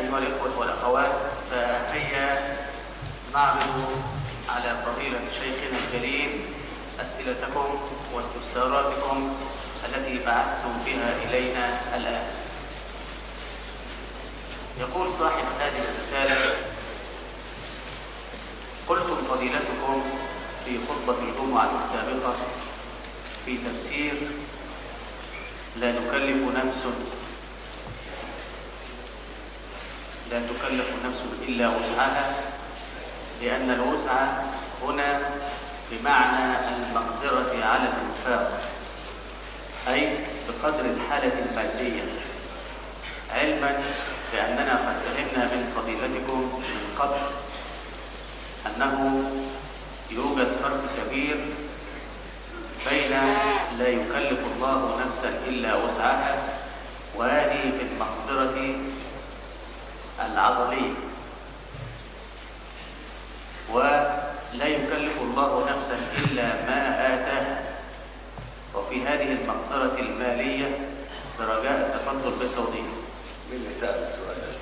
أيها الإخوة والأخوات فهيا نعرض على فضيلة شيخنا الكريم أسئلتكم واستفساراتكم التي بعثتم بها إلينا الآن يقول صاحب هذه الرسالة قلتم فضيلتكم في خطبة الجمعة السابقة في تفسير لا نكلف نفس لا تكلف نفس إلا وسعها لأن الوسع هنا بمعنى المقدرة على الإنفاق أي بقدر الحالة المادية علما بأننا قد فهمنا من فضيلتكم من قبل أنه يوجد فرق كبير بين لا يكلف الله نفسا إلا وسعها وهذه في المقدرة العضلية ولا يكلف الله نفسا إلا ما آتاها وفي هذه المقدرة المالية برجاء التفضل بالتوضيح مين اللي سأل السؤال ده؟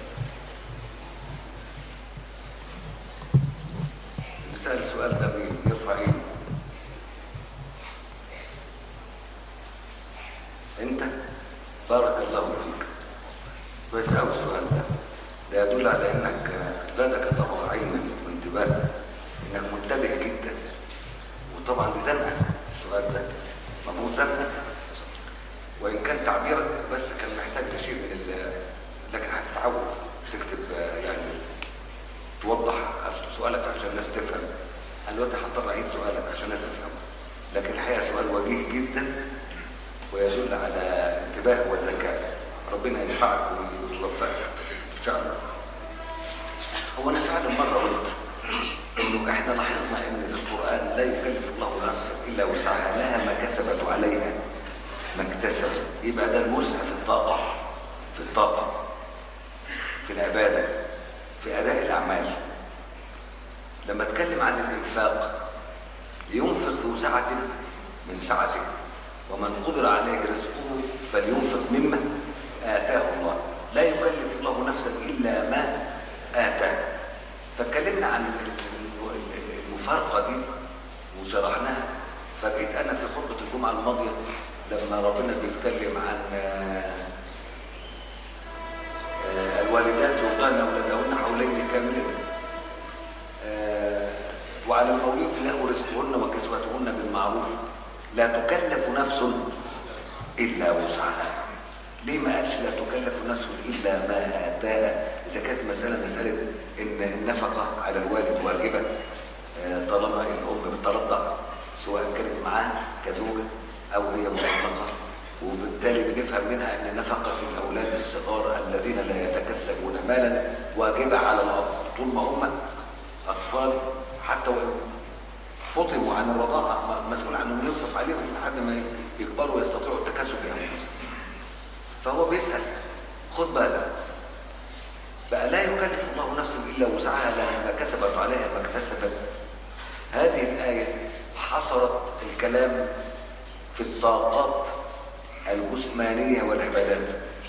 اللي سأل السؤال ده مين؟ يرفع ايده انت بارك الله فيك كويس قوي السؤال ده ده يدل على انك زادك الله علما وانتباه انك منتبه جدا وطبعا دي زنقه السؤال ده مفروض زنقه وان كان تعبيرك بس كان محتاج لشيء من ال لكن هتتعود تكتب آه، يعني توضح سؤالك عشان الناس تفهم انا دلوقتي هضطر اعيد سؤالك عشان الناس تفهم لكن الحقيقه سؤال وجيه جدا ويدل على انتباه وذكاء ربنا ينفعك ويوفقك ان شاء الله هو انا فعلا مره قلت انه احنا لاحظنا ان في القران لا يكلف الله نفسا الا وسعها لها ما كسبت وعليها ما اكتسبت يبقى ده الوسع في الطاقه في الطاقه في العباده في اداء الاعمال لما اتكلم عن الانفاق لينفق ذو سعه من سعته ومن قدر عليه رزقه فلينفق مما اتاه الله لا يكلف الله نفسا الا ما اتاه فاتكلمنا عن المفارقه دي وشرحناها فجيت انا في خطبه الجمعه الماضيه لما ربنا بيتكلم عن آه، آه، الوالدات يرضعن اولادهن حولين كاملين آه، وعلى المولود له رزقهن وكسوتهن بالمعروف لا تكلف نفس الا وسعها ليه ما قالش لا تكلف نفس الا ما اتاها اذا كانت مساله مساله ان النفقه على الوالد واجبه آه، طالما الام بترضع سواء كانت معاه كزوجه او هي مطلقه وبالتالي بنفهم منها ان نفقه الاولاد الصغار الذين لا يتكسبون مالا واجبه على الاب طول ما هم اطفال حتى وان فطموا عن الرضاعه مسؤول عنهم ينفق عليهم لحد ما يكبروا ويستطيعوا التكسب بانفسهم فهو بيسال خد بالك بقى لا يكلف الله نفسا الا وسعها لها ما كسبت عليها ما اكتسبت هذه الايه حصرت الكلام في الطاقات الجسمانيه والعبادات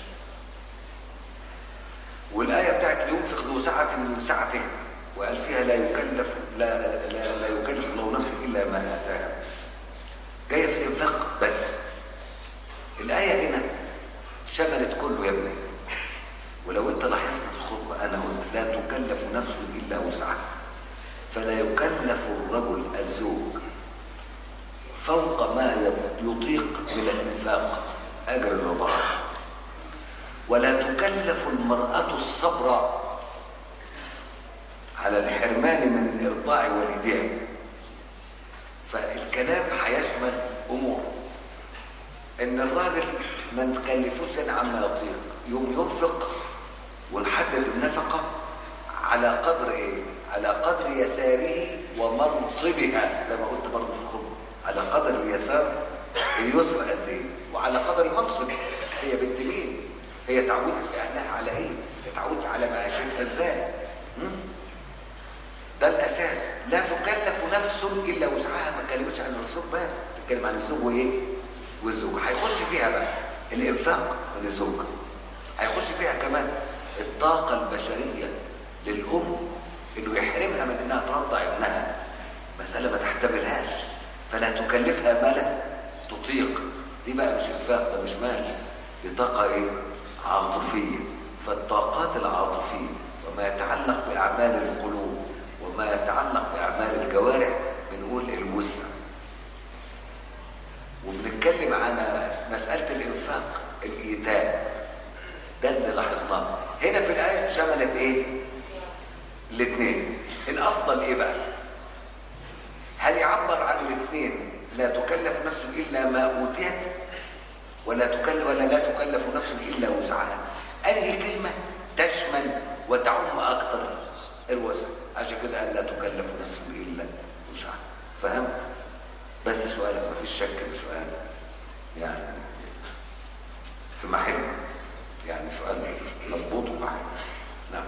والايه بتاعت لينفق ذو سعه من سعته وقال فيها لا يكلف لا لا, لا يكلف الله نفسا الا ما اتاها جايه في الانفاق بس الايه هنا شملت كله يا ابني ولو انت لاحظت في الخطبه انا قلت لا تكلف نفس الا وسعها فلا يكلف الرجل الزوج فوق ما يطيق من الانفاق اجر الرضاعه ولا تكلف المراه الصبر على الحرمان من ارضاع والدها فالكلام هيشمل امور ان الراجل ما نكلفوش انا عما يطيق يوم ينفق ونحدد النفقه على قدر ايه على قدر يساره ومنصبها زي ما قلت برضه في الخطبه على قدر اليسار اليسر قد ايه وعلى قدر المنصب هي بنت مين هي تعودت في اهلها على ايه تعودت على معيشتها ازاي م? ده الاساس لا تكلف نفس الا وسعها ما تكلمش عن الزوج بس تتكلم عن الزوج وايه والزوج هيخش فيها بقى الانفاق من الزوج هيخش فيها كمان الطاقة البشرية للأم إنه يحرمها من إنها ترضع ابنها مسألة ما تحتملهاش فلا تكلفها ما لا تطيق دي بقى مش إنفاق ده مش مال دي طاقة إيه؟ عاطفية فالطاقات العاطفية وما يتعلق بأعمال القلوب وما يتعلق بأعمال الجوارح بنقول الوسع وبنتكلم عن مسألة الإنفاق الإيتاء ده اللي لاحظناه هنا في الآية شملت إيه؟ الاثنين الأفضل إيه بقى؟ هل يعبر عن الاثنين لا تكلف نفس إلا ما أوتيت ولا تكلف ولا لا تكلف نفس إلا وسعها أنهي كلمة تشمل وتعم أكثر الوسع عشان كده قال لا تكلف نفس إلا وسعها فهمت؟ بس سؤالك ما فيش شك في سؤال يعني في محل يعني سؤال مظبوط ومحل نعم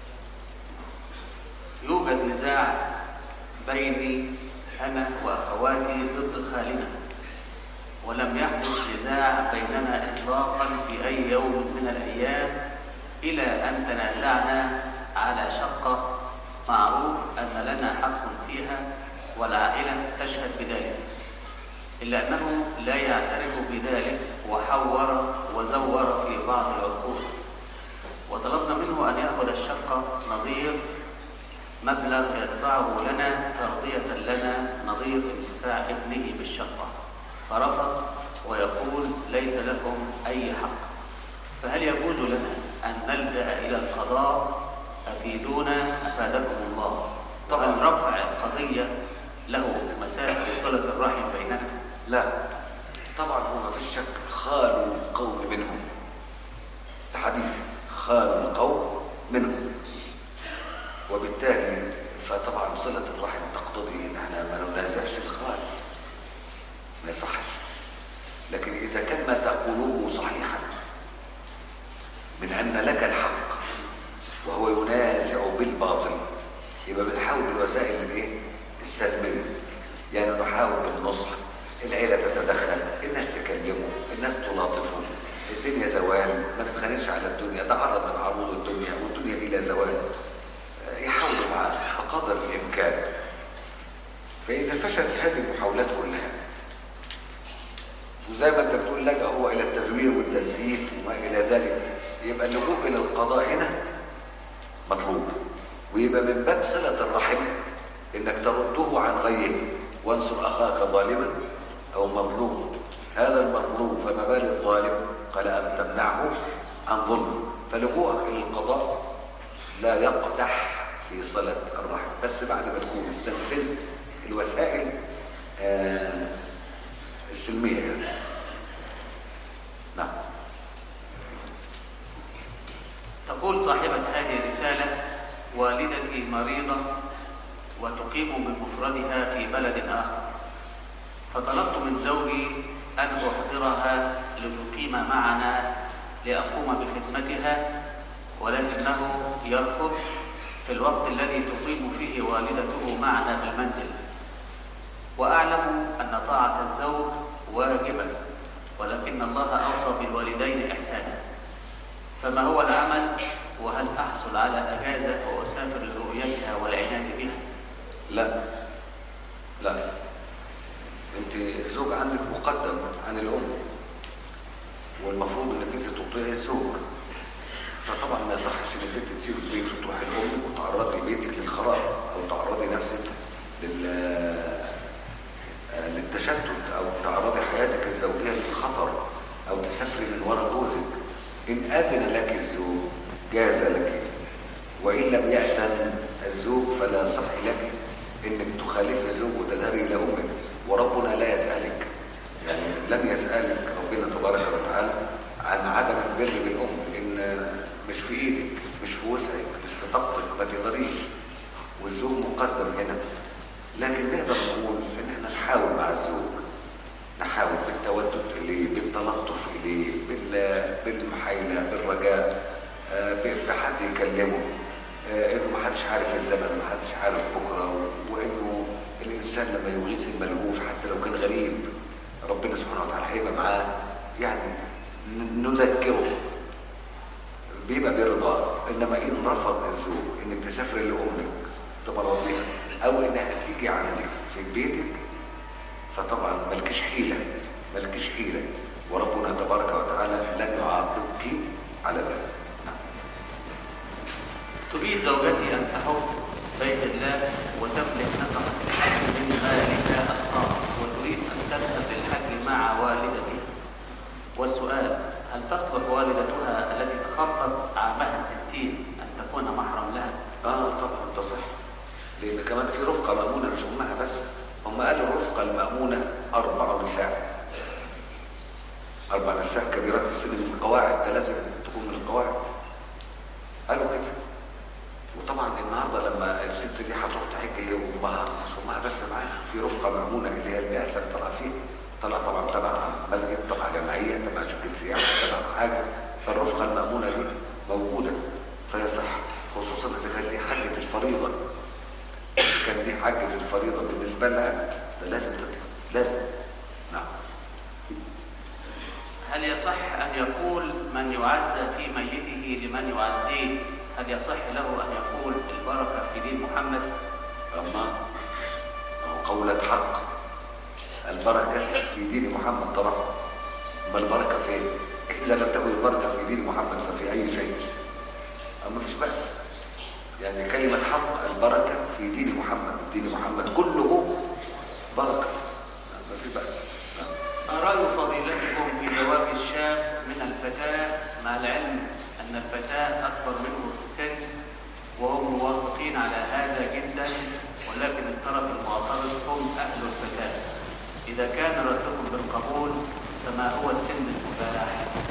يوجد نزاع بيني أنا وأخواتي ضد خالنا ولم يحدث نزاع بيننا إطلاقا في أي يوم من الأيام إلى أن تنازعنا على شقة معروف أن لنا حق فيها والعائلة تشهد بذلك إلا أنه لا يعترف بذلك وحور وزور في بعض العقود وطلبنا منه أن يأخذ الشقة نظير مبلغ يدفعه لنا ترضية لنا نظير انتفاع ابنه بالشقة فرفض ويقول ليس لكم أي حق فهل يجوز لنا أن نلجأ إلى القضاء أفيدونا أفادكم الله طبعاً. هل رفع القضية له مسافة صلة الرحم بيننا لا طبعا هو ما فيش شك خالوا القوم منهم الحديث خالوا القوم منهم وبالتالي فطبعا صلة الرحم تقتضي ان احنا ما ننازعش الخال ما يصحش لكن اذا كان ما تقوله صحيحا من ان لك الحق وهو ينازع بالباطل يبقى بنحاول بالوسائل الايه السلميه يعني نحاول بالنصح العيله تتدخل الناس تكلمه الناس تلاطفه الدنيا زوال ما تتخانقش على الدنيا تعرض من عروض الدنيا والدنيا الى زوال آه، يحاولوا معاه بقدر الامكان فاذا فشلت هذه المحاولات كلها وزي ما انت بتقول لجأ هو الى التزوير والتزييف وما الى ذلك يبقى اللجوء الى القضاء هنا مطلوب ويبقى من باب صلة الرحم انك ترده عن غيه وانصر اخاك ظالما او مظلوم هذا المظلوم فما بال الظالم قال ان تمنعه عن ظلم فلجوءك الى القضاء لا يقدح في صلة الرحم بس بعد ما تكون استنفذت الوسائل آه السلمية يعني. نعم تقول صاحبة هذه الرسالة والدتي مريضة وتقيم بمفردها في بلد آخر فطلبت من زوجي أن أحضرها لتقيم معنا لأقوم بخدمتها ولكنه يرفض في الوقت الذي تقيم فيه والدته معنا بالمنزل وأعلم أن طاعة الزوج واجبة ولكن الله أوصى بالوالدين إحسانا فما هو العمل وهل أحصل على أجازة وأسافر لرؤيتها والعناية بها لا لا انت الزوج عندك مقدم عن الام والمفروض انك انت تطيعي الزوج فطبعا ما يصحش انك انت تسيب البيت وتروحي لامك وتعرضي بيتك للخراب او تعرضي نفسك لل آه، للتشتت او تعرضي حياتك الزوجيه للخطر او تسافري من وراء جوزك ان اذن لك الزوج جاز لك وان لم ياذن الزوج فلا صح لك انك تخالف الزوج وتذهبي الى امك وربنا لا يسالك يعني لم يسالك ربنا تبارك وتعالى عن عدم البر بالام ان مش في ايدك مش في وسعك مش في طاقتك ما تقدريش والزوج مقدم هنا لكن نقدر نقول ان احنا نحاول مع الزوج نحاول بالتودد اليه بالتلطف اليه بال- بالمحايله بالرجاء آه، ب- بحد يكلمه آه، انه ما حدش عارف الزمن ما حدش عارف بكره و- وانه الانسان لما يغيث الملهوف حتى لو كان غريب ربنا سبحانه وتعالى هيبقى معاه يعني ن- نذكره بيبقى برضاه انما ان رفض الزوج انك تسافر لامك تبقى لطيفه او انها تيجي عندك في بيتك فطبعا ملكش حيله ملكش حيله وربنا تبارك وتعالى لن يعاقبك على ذلك تريد زوجتي أن تحج بيت الله وتملك نفقة الحج من مالها الخاص وتريد أن تذهب للحج مع والدتها والسؤال هل تصلح والدتها التي تخطط عامها الستين أن تكون محرم لها؟ اه طبعا تصح لان كمان في رفقه مامونه مش امها بس هم قالوا الرفقه المامونه اربع نساء اربع نساء كبيرات السن من القواعد ده لازم تكون من القواعد قالوا كده وطبعا النهارده لما الست دي هتروح تحج هي وامها مش امها بس معاها في رفقه مامونه اللي هي البعثه اللي طلع فيها طلع طبعا تبع مسجد تبع جمعيه تبع شركه سياحه تبع حاجه فالرفقه المامونه دي موجوده فيصح خصوصا اذا كانت دي حجه الفريضه كان دي حجه الفريضه بالنسبه لها ده لازم تطلع لازم نعم هل يصح أن يقول من يعزى في ميته لمن يعزيه هل يصح له أن يقول البركة في دين محمد؟ أما هو قولة حق البركة في دين محمد طبعا ما البركة فين؟ إذا لم تكن البركة في دين محمد ففي أي شيء أما فيش بأس يعني كلمة حق البركة في دين محمد دين محمد كله بركة ما في بأس نعم. ما رأي فضيلتكم في جواب الشاب من الفتاة مع العلم أن الفتاة أكبر منه في السن وهم موافقين على هذا جدا ولكن الطرف المعترض هم أهل الفتاة إذا كان رأيكم بالقبول فما هو السن المباح؟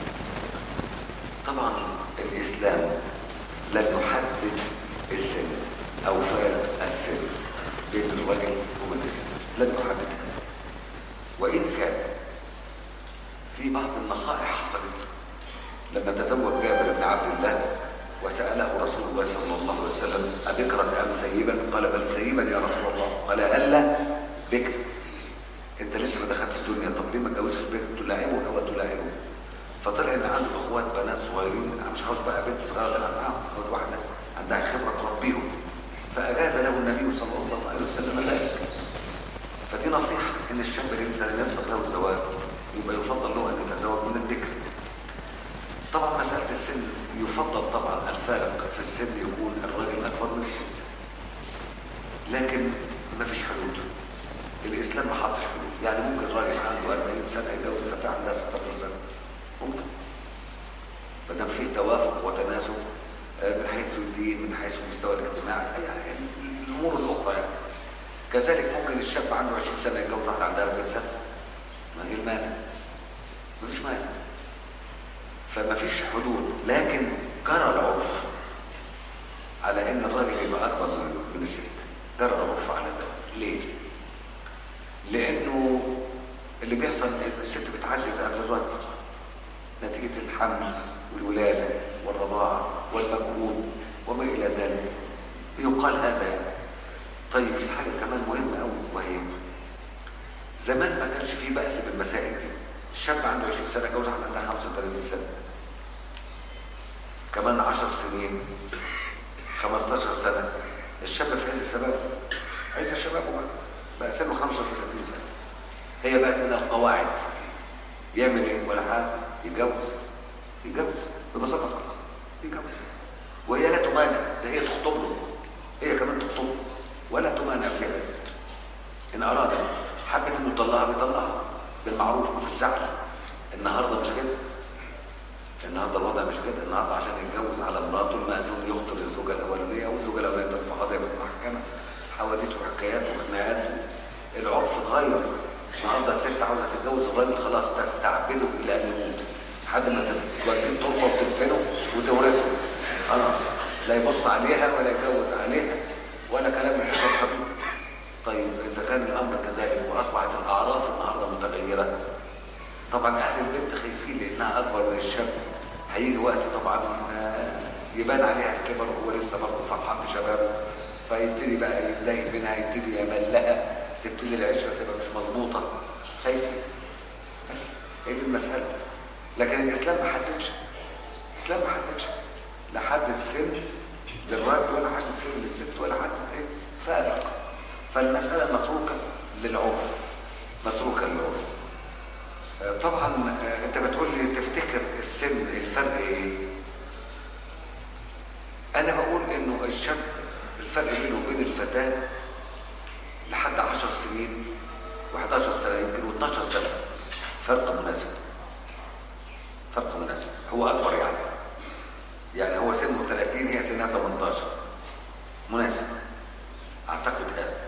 طبعا الإسلام لم يحدد السن أو فارق السن بين الرجل وبين السن لم يحددها وإن كان في بعض النصائح حصلت لما تزوج جابر بن عبد الله وسأله رسول الله صلى الله عليه وسلم أبكرا أم ثيبا؟ قال بل ثيبا يا رسول الله قال ألا بكر أنت لسه ما دخلتش الدنيا طب ليه ما اتجوزتش بكر تلاعبه أو تلاعبه فطلع ان عنده اخوات بنات صغيرين انا مش عاوز بقى بنت صغيره تلعب معاهم اخوات واحده عندها خبره تربيهم فاجاز له النبي صلى الله عليه وسلم ذلك فدي نصيحه ان الشاب لسه لم يسبق له الزواج يبقى يفضل له ان يتزوج من الذكر طبعا مساله السن يفضل طبعا الفارق في السن يكون الراجل اكبر من الست لكن ما فيش حدود الاسلام ما حطش حدود يعني ممكن راجل عنده 40 سنه يتجوز فتاه عندها 16 سنه ممكن ما دام في توافق وتناسب آه، من حيث الدين من حيث المستوى الاجتماعي يعني الامور الاخرى يعني كذلك ممكن الشاب عنده 20 سنه يتجوز واحده عندها 40 سنه ما هي المانع ما فيش مانع فما فيش حدود لكن جرى العرف على ان الراجل يبقى اكبر من من الست جرى العرف على ده ليه؟ لانه اللي بيحصل الست بتعجز قبل الراجل نتيجة الحمل والولادة والرضاعة والمجهود وما إلى ذلك يقال هذا يعني. طيب في حاجة كمان مهمة أوي وهي زمان ما كانش فيه بأس بالمسائل دي الشاب عنده 20 سنة جوز واحدة عندها 35 سنة كمان 10 سنين 15 سنة الشاب في عز الشباب عز الشباب بقى بقى سنه 35 سنة هي بقت من القواعد يعمل ايه ولا حاجه يتجوز يتجوز ببساطه خالص يتجوز وهي لا تمانع ده هي تخطب له هي كمان تخطب له ولا تمانع في هذا ان اراد حبت انه يطلقها بيطلقها بالمعروف مفيش زعل النهارده مش كده النهارده الوضع مش كده النهارده عشان يتجوز على مراته المأذون يخطب الزوجه الاولانيه والزوجه الاولانيه ترفع قضيه بالمحكمه حوادث وحكايات وخناقات العرف اتغير النهارده الست عاوزه تتجوز الراجل خلاص تستعبده الى ان يموت لحد ما توديه التربه وتدفنه وتورثه خلاص لا يبص عليها ولا يتجوز عليها ولا كلام من الحاجات الحدود طيب اذا كان الامر كذلك واصبحت الاعراف النهارده متغيره طبعا اهل البنت خايفين لانها اكبر من الشاب هيجي وقت طبعا آه، يبان عليها الكبر وهو لسه برضه فرحان بشبابه فيبتدي بقى يتضايق منها يبتدي يمل لها تبتدي العشره تبقى مش مظبوطه خايفه بس هي دي المساله لكن الاسلام ما حددش الاسلام ما حددش لا حدد سن للراجل ولا حدد سن للست ولا حدد ايه فارق فالمسألة متروكة للعرف متروكة للعرف آه، طبعا آه، انت بتقول لي تفتكر السن الفرق ايه انا بقول انه الشاب الفرق بينه وبين الفتاة لحد عشر سنين و11 سنة يمكن و12 سنة فرق مناسب فرق مناسب هو اكبر يعني يعني هو سنه 30 هي سنها 18 مناسب اعتقد هذا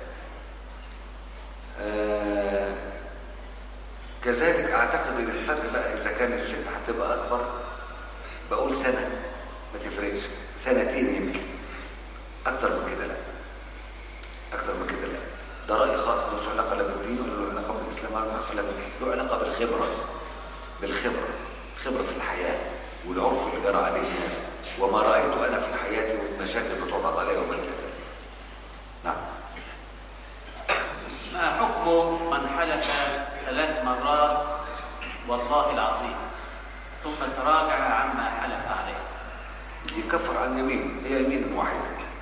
آه كذلك اعتقد ان الفرق بقى اذا كان الست هتبقى اكبر بقول سنه ما تفرقش سنتين يمكن اكتر من كده لا اكتر من كده لا ده راي خاص ملوش علاقه لا بالدين ولا له علاقه بالاسلام ولا له علاقه لا بال- له علاقه بالخبره بالخبره الخبره في الحياه والعرف اللي جرى عليه الناس وما رايته انا في حياتي والمشاكل اللي بتعرض عليها وما الى ذلك نعم ما حكم من حلف ثلاث مرات والله العظيم ثم تراجع عما حلف عليه يكفر عن يمين هي يمين واحدة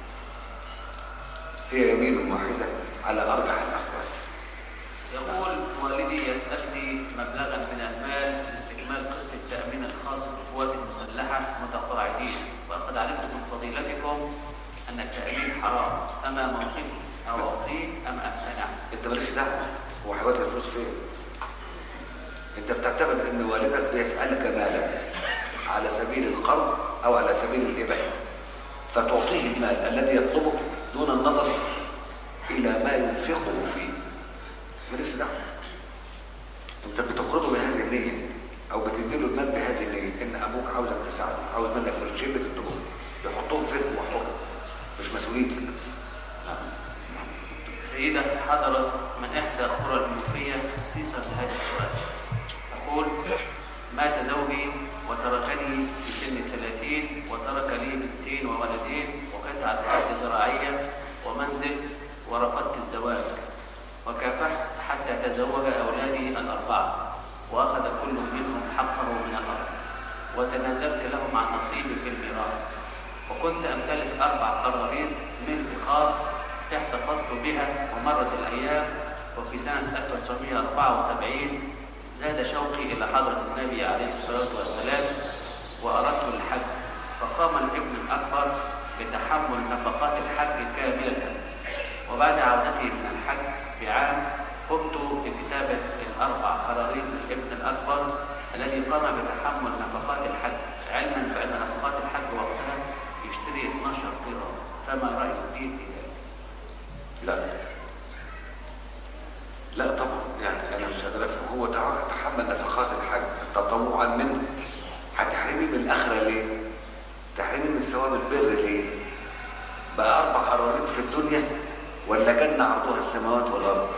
هي يمين واحدة على أرجح الأقوال يقول والدي يسألني مبلغا من المال لاستكمال قسط التأمين الخاص بالقوات المسلحة متقاعدين وقد علمت من فضيلتكم أن التأمين حرام أما موقفي أو أعطيه أم أمتنع أنت مالكش دعوة هو هيودي الفلوس فين؟ أنت بتعتبر إن والدك بيسألك مالا على سبيل القرض أو على سبيل الهبة فتعطيه المال الذي يطلبه دون النظر إلى ما ينفقه فيه مالكش دعوة أنت بتقرضه بهذه النية أو بتديله المال بهذه النية إن أبوك عاوزك تساعده عاوز منك فلوس شيء بتديله يحطهم فين هو حر مش مسؤوليتك نعم سيدة حضرت من إحدى قرى المنوفية خصيصا لهذا السؤال تقول مات زوجي وتركني في سن الثلاثين وترك لي بنتين وولدين وقطعة أرض زراعية ومنزل ورفضت الزواج وكافحت حتى تزوج أولادي الأربعة وأخذ كل منهم حقه من الأرض وتنازلت لهم عن نصيبي في الميراث وكنت أمتلك أربع قراريط ملك خاص احتفظت بها ومرت الأيام وفي سنة 1974 زاد شوقي إلى حضرة النبي عليه الصلاة والسلام وأردت الحج فقام الابن الأكبر بتحمل نفقات الحج كاملة وبعد عودتي من الحج بعام قمت بكتابة الأربع قراريط للابن الأكبر الذي قام بتحمل نفقات الحج علما بأن نفقات الحج وقتها يشتري 12 قيراط فما رأي الدين في ذلك؟ لا لا طبعا يعني انا مش قادر افهم هو تع- تحمل نفقات الحج تطوعا منه هتحرمي من الاخره ليه؟ تحرمي من ثواب البر ليه؟ بقى اربع قراريط في الدنيا ولا جنه عرضها السماوات والارض؟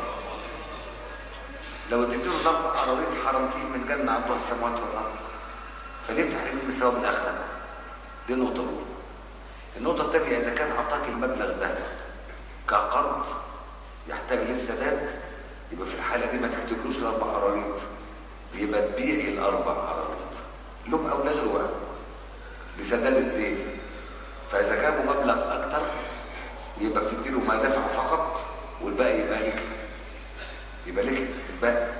لو اديت له الاربع قراريط حرمتيه من جنه عرضها السماوات والارض فليه بتحرمي من ثواب الاخره؟ دي نقطه اولى النقطه الثانيه اذا كان اعطاك المبلغ ده كقرض يحتاج للسداد يبقى في الحالة دي ما تكتبلوش الأربع قراريط يبقى تبيعي الأربع قراريط له أو لا له لسداد الدين فإذا كان مبلغ أكتر يبقى بتديله ما دفع فقط والباقي يبقى لك يبقى لك الباقي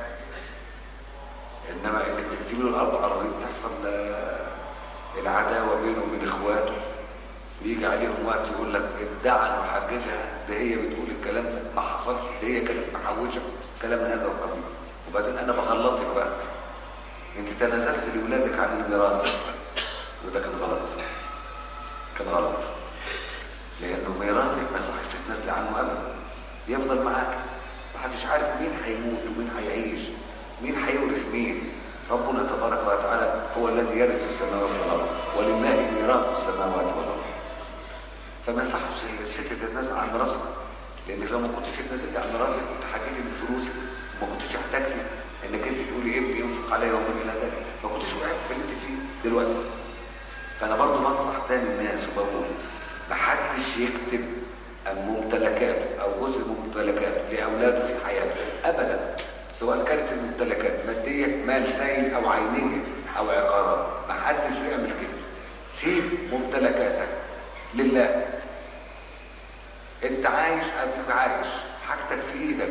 إنما إنك تكتبي له الأربع قراريط تحصل آه، العداوة بينه وبين إخواته بيجي عليهم وقت يقول لك ادعى انه حججها ده هي بتقول الكلام ده ما حصلش ده هي كانت محوشه كلام من هذا القبيل وبعدين انا بغلطك بقى انت تنازلت لاولادك عن الميراث وده كان غلط كان غلط لانه ميراثك ما يصحش تتنازل عنه ابدا يفضل معاك محدش عارف مين هيموت ومين هيعيش مين هيورث مين ربنا تبارك وتعالى هو الذي يرث السماوات والارض ولله ميراث السماوات والارض فما يصحش الست تتنازل عن ميراثها لانك لو ما كنتش اتنازلت عن ميراثك كنت حكيتي من فلوسك وما كنتش احتجتي انك انت تقولي ابني ينفق عليا ومن الى ذلك ما كنتش وقعت في اللي انت فيه دلوقتي فانا برضو بنصح تاني الناس وبقول ما حدش يكتب ممتلكاته او جزء من ممتلكاته لاولاده في حياته ابدا سواء كانت الممتلكات ماديه مال سائل او عينيه او عقارات ما حدش يعمل كده سيب ممتلكاتك لله انت عايش اديك عايش حاجتك في ايدك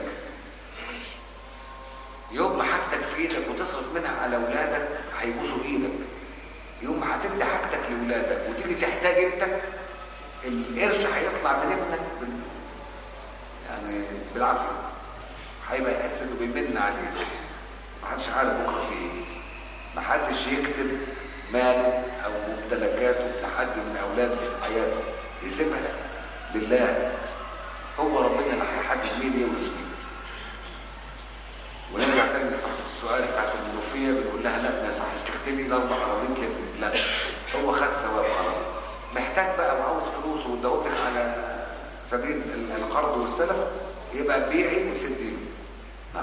يوم ما حاجتك في ايدك وتصرف منها على اولادك هيبوسوا ايدك يوم ما هتدي حاجتك لاولادك وتيجي تحتاج انت القرش هيطلع من ابنك بال... يعني بالعافيه هيبقى يحس انه بيمن عليه محدش عارف بكره في ايه محدش يكتب ماله او ممتلكاته لحد من اولاده في حياته يسيبها لله هو ربنا اللي هيحدد مين يورث مين ونرجع تاني لصاحب السؤال بتاعت المنوفيه بنقول لها لا ما يصحش تكتبي الاربع عربيات لابنك لا هو خد ثواب خلاص محتاج بقى وعاوز فلوس واداهم لك على سبيل القرض والسلف يبقى بيعي وسدي نعم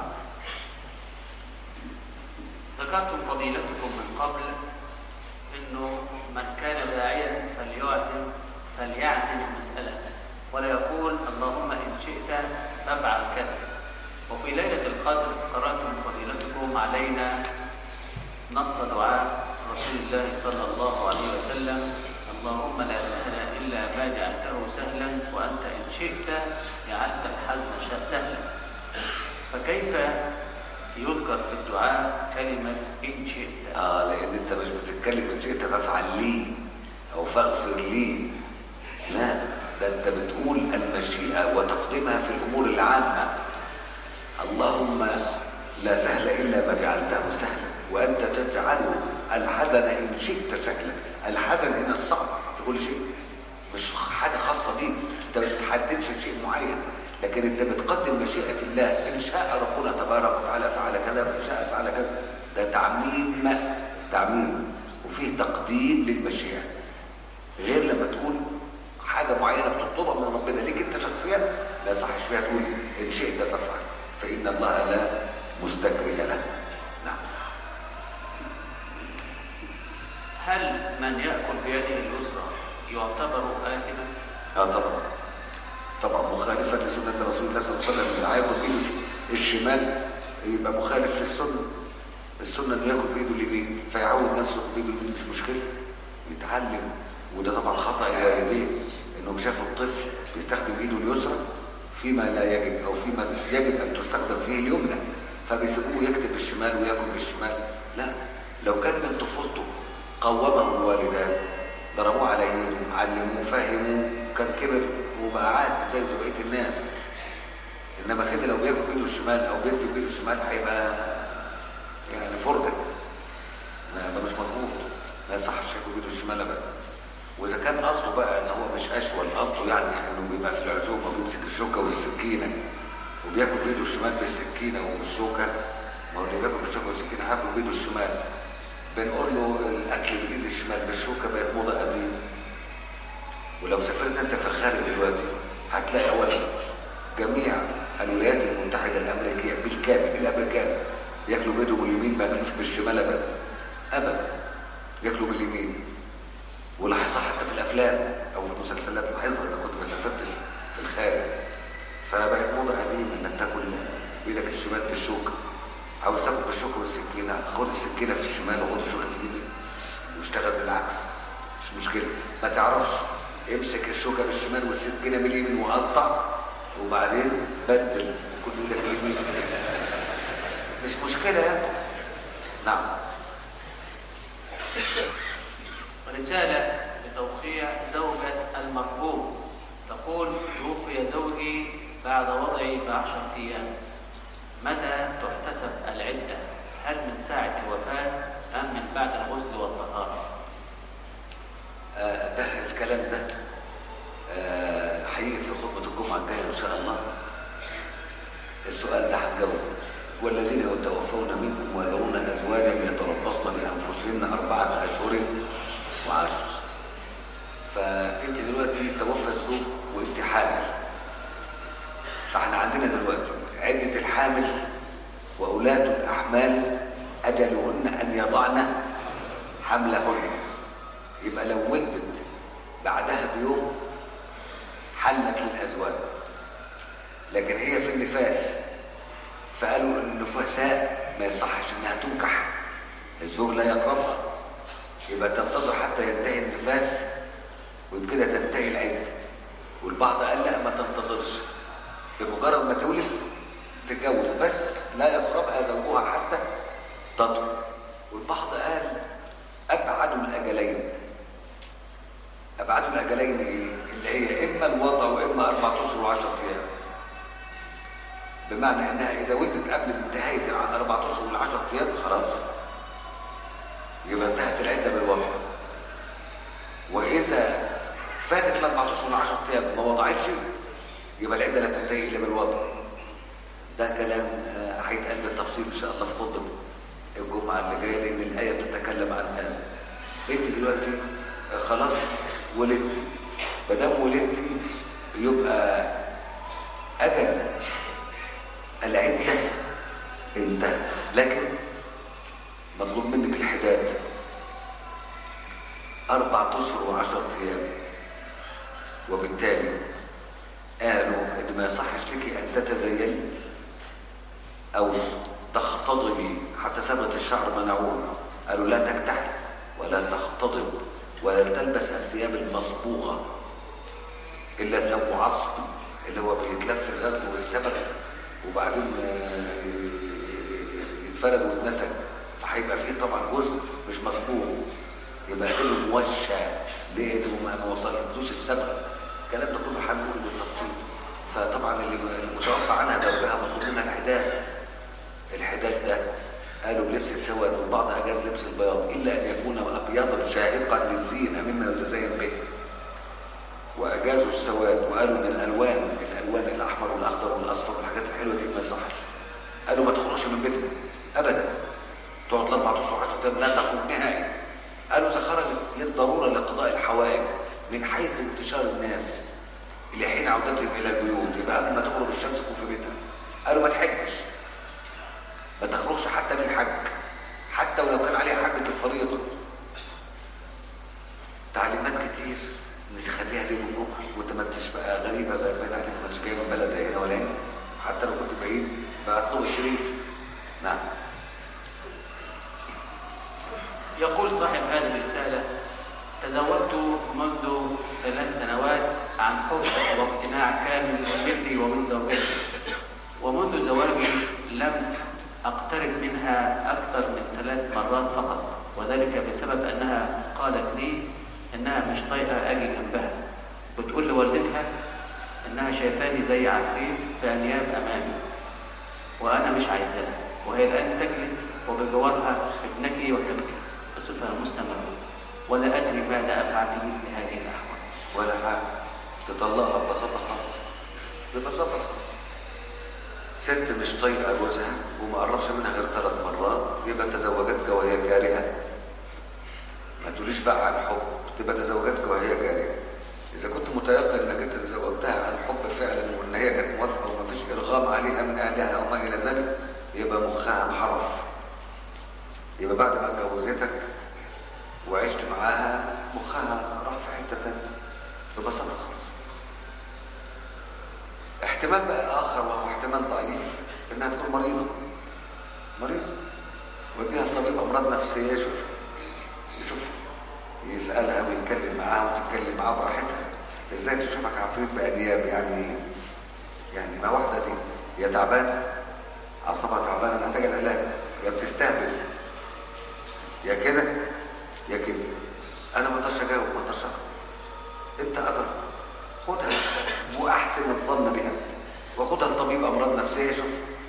ذكرتم فضيلتكم من قبل انه من كان داعيا فليعزم فليعزم المسألة ولا يقول اللهم إن شئت فافعل كذا وفي ليلة القدر قرأتم فضيلتكم علينا نص دعاء رسول الله صلى الله عليه وسلم اللهم لا سهل إلا ما جعلته سهلا وأنت إن شئت جعلت الحزن سهلا فكيف يذكر في الدعاء كلمة إن شئت اه لان انت مش بتتكلم ان شئت فافعل لي او فاغفر لي لا ده انت بتقول المشيئة وتقديمها في الامور العامة اللهم لا سهل الا ما جعلته سهلا وانت تجعل الحزن ان شئت سهلا الحزن هنا الصعب في كل شيء مش حاجة خاصة بيك انت ما بتحددش شيء معين لكن انت بتقدم مشيئة الله ان شاء ربنا تبارك وتعالى فعل كذا وان شاء فعل كذا ده تعميم تعميم وفيه تقديم للمشيئة غير لما تقول حاجة معينة بتطلبها من ربنا ليك انت شخصيا ما يصحش فيها تقول ان شئت فافعل فإن الله لا مستكره له نعم هل من يأكل بيده اليسرى يعتبر آثما؟ اه طبعا طبعا مخالفا لسنة رسول الله صلى الله عليه وسلم اللي هياكل بايده الشمال يبقى مخالف للسنة السنة انه ياكل بايده اليمين فيعود نفسه بايده اليمين مش مشكلة يتعلم وده طبعا خطأ الوالدين انهم شافوا الطفل بيستخدم ايده اليسرى فيما لا يجب او فيما يجب ان تستخدم فيه اليمنى فبيسيبوه يكتب الشمال وياكل بالشمال لا لو كان من طفولته قومه الوالدان ضربوه على ايده علموه فهموه كان كبر وبقى عاد زي بقيه الناس انما كده لو بياكل بايده الشمال او بيكتب بايده الشمال هيبقى يعني فرجه ده مش مظبوط ما يصحش ياكل بايده الشمال ابدا واذا كان قصده بقى ان هو مش اشول قصده يعني انه بيبقى في العزومه بيمسك الشوكه والسكينه وبياكل بايده الشمال بالسكينه وبالشوكه ما هو اللي بياكل بالشوكه والسكينه هياكل بايده الشمال بنقول له الاكل بالايد الشمال بالشوكه بقت موضه قديمه ولو سافرت انت في الخارج دلوقتي هتلاقي اولا جميع الولايات المتحده الامريكيه بالكامل الامريكان ياكلوا بايدهم اليمين ما ياكلوش بالشمال ابدا ابدا ياكلوا باليمين ولاحظها حتى في الافلام او في المسلسلات لاحظها اذا كنت ما سافرتش في الخارج فبقت موضه قديمه انك تاكل بايدك الشمال بالشوكه عاوز تاكل بالشوكه والسكينه خد السكينه في الشمال وخد الشوكه في اليمين واشتغل بالعكس مش مشكله ما تعرفش امسك الشوكه بالشمال والسكينه باليمين وقطع وبعدين بدل كل ايدك اليمين مش مشكله يعني نعم رسالة لتوقيع زوجة المرحوم تقول توفي زوجي بعد وضعي بعشرة أيام متى تحتسب العدة؟ هل من ساعة الوفاة أم من بعد الغسل والطهارة؟ آه، ده الكلام ده آه، هيجي في خطبة الجمعة الجاية إن شاء الله السؤال ده هتجاوب والذين يتوفون منكم ويذرون أزواجا يتربصن بأنفسهن أربعة أشهر وعشر فأنت دلوقتي توفى الزوج وأنت حامل فاحنا عندنا دلوقتي عدة الحامل وأولاة الأحمال أجلهن أن يضعن حملهن يبقى لو ولدت بعدها بيوم حلت للأزواج لكن هي في النفاس فقالوا النفساء ما يصحش انها تنكح الزوج لا يقربها يبقى تنتظر حتى ينتهي النفاس وبكده تنتهي العدة والبعض قال لا ما تنتظرش بمجرد ما تولد تتجوز بس لا يقربها زوجها حتى تطهر والبعض قال ابعدوا الاجلين ابعدوا الاجلين ايه اللي هي اما الوضع واما اربعة اشهر وعشرة ايام بمعنى انها اذا ولدت قبل انتهاء الاربعة اشهر والعشرة ايام خلاص يبقى انتهت العده بالوضع واذا فاتت الاربعة اشهر والعشرة ايام ما وضعتش يبقى العده لا تنتهي الا بالوضع ده كلام آه، هيتقال بالتفصيل ان شاء الله في خطبه الجمعه اللي جايه لان الايه بتتكلم عن هذا انت دلوقتي آه، خلاص ولدتي ما دام ولدتي يبقى اجل العده انتهى لكن مطلوب منك الحداد أربعة أشهر وعشرة أيام وبالتالي قالوا إن ما يصحش لك أن تتزيني أو تختضبي حتى ثبت الشعر منعوه قالوا لا تكتحل ولا تختضب ولا تلبس الثياب المصبوغة إلا ثوب عصب اللي هو بيتلف الغزل والسبت وبعدين آه، يتفرد ويتنسج فهيبقى فيه طبعا جزء مش مصبوغ يبقى كله موشى ليه انه ما ما وصلتلوش السبق الكلام ده كله هنقوله بالتفصيل فطبعا اللي المتوفى عنها زوجها مطلوب منها الحداد الحداد ده قالوا بلبس السواد والبعض اجاز لبس البياض الا ان يكون ابيضا شاهقا للزينه مما يتزين به واجازوا السواد وقالوا ان الالوان الالوان الاحمر والاخضر والاصفر والحاجات الحلوه دي ما يصحش قالوا ما تخرجش من بيتنا ابدا تقعد لاربع اشهر 10 ايام لا تخرج نهائي قالوا اذا خرجت للضروره لقضاء الحوائج من حيث انتشار الناس اللي حين عودتهم الى البيوت يبقى قبل ما تغرب الشمس تكون في بيتها قالوا ما تحجش ما تخرجش حتى للحج حتى ولو كان عليها حجة الفريضة تعليمات كتير نخليها ليل الجمعة وانت ما انتش بقى غريبة بقى باين عليك ما انتش جاي من بلد هنا ولا هنا حتى لو كنت بعيد فاطلب الشريط نعم يقول صاحب هذه الرسالة تزوجت منذ ثلاث سنوات عن حب واقتناع كامل مني ومن زوجتي ومنذ زواجي لم أقترب منها أكثر من ثلاث مرات فقط وذلك بسبب أنها قالت لي إنها مش طايقة أجي جنبها بتقول لوالدتها إنها شايفاني زي عفريت في أنياب أمامي وأنا مش عايزاها وهي الآن تجلس وبجوارها ابنتي وتبكي بصفة مستمرة ولا أدري ماذا أفعل في هذه الأحوال ولا حاجة تطلقها ببساطة خالص ببساطة خالص ست مش طايقة جوزها وما قربش منها غير ثلاث مرات يبقى تزوجتك وهي كارهة ما تقوليش بقى عن حب تبقى تزوجتك وهي كارهة إذا كنت متيقن إنك أنت تزوجتها عن حب فعلا وإن هي كانت موافقة ومفيش إرغام عليها من أهلها أو ما إلى ذلك يبقى مخها انحرف يبقى بعد ما اتجوزتك وعشت معاها مخها راح في حته ثانيه ببساطه خالص احتمال بقى اخر وهو احتمال ضعيف انها تكون مريضه مريضه وديها لطبيب امراض نفسيه يشوف يشوف يسالها ويتكلم معاها وتتكلم معاها براحتها ازاي تشوفك عفريت بانياب يعني يعني ما واحده دي هي تعبانه اعصابها تعبانه محتاجه العلاج يا بتستهبل يا كده يا كده انا ما اقدرش اجاوب ما اقدرش أخرج. انت قدر خدها واحسن الظن بها وخدها لطبيب امراض نفسيه شوف